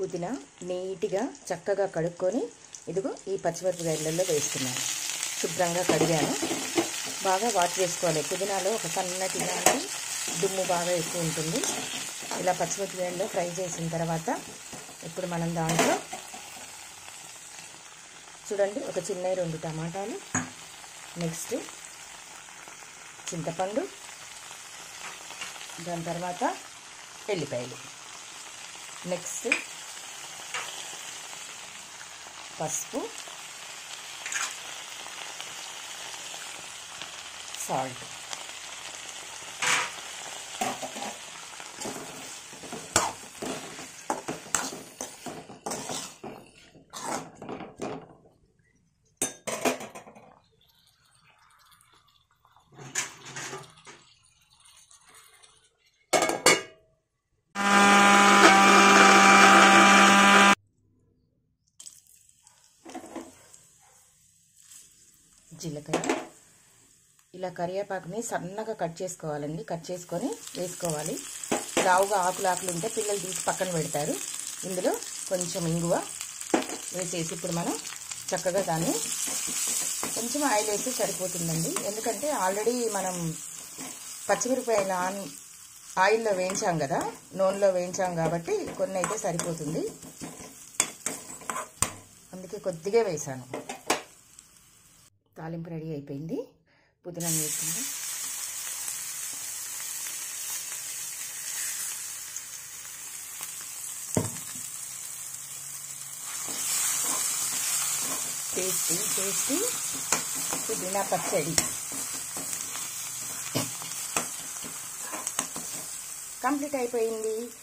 పుదీనా నీట్గా చక్కగా కడుక్కొని ఇదిగో ఈ పచ్చిమిరపకాయలలో వేస్తున్నాను శుభ్రంగా కడిగాను బాగా వాటర్ వేసుకోవాలి పుదీనాలో ఒక సన్నటి ఇలాంటి దుమ్ము బాగా ఎక్కువ ఉంటుంది ఇలా పచ్చిమిరపకాయల్లో ఫ్రై చేసిన తర్వాత ఇప్పుడు మనం దాంట్లో చూడండి ఒక చిన్న రెండు టమాటాలు నెక్స్ట్ చింతపండు దాని తర్వాత ఎల్లిపాయలు నెక్స్ట్ పసుపు సాల్ట్ జీలకర్ర ఇలా కరివేపాకుని సన్నగా కట్ చేసుకోవాలండి కట్ చేసుకొని వేసుకోవాలి లావుగా ఆకులు ఆకులు ఉంటే పిల్లలు తీసి పక్కన పెడతారు ఇందులో కొంచెం ఇంగువ వేసేసి ఇప్పుడు మనం చక్కగా దాన్ని కొంచెం ఆయిల్ వేస్తే సరిపోతుందండి ఎందుకంటే ఆల్రెడీ మనం పచ్చిమిరపకాయలు ఆన్ ఆయిల్లో వేయించాం కదా నూనెలో వేయించాం కాబట్టి కొన్ని అయితే సరిపోతుంది అందుకే కొద్దిగా వేసాను తాలింపు రెడీ అయిపోయింది పుదీనా వేసుకుందాం టేస్టీ టేస్టీ పుదీనా పచ్చడి కంప్లీట్ అయిపోయింది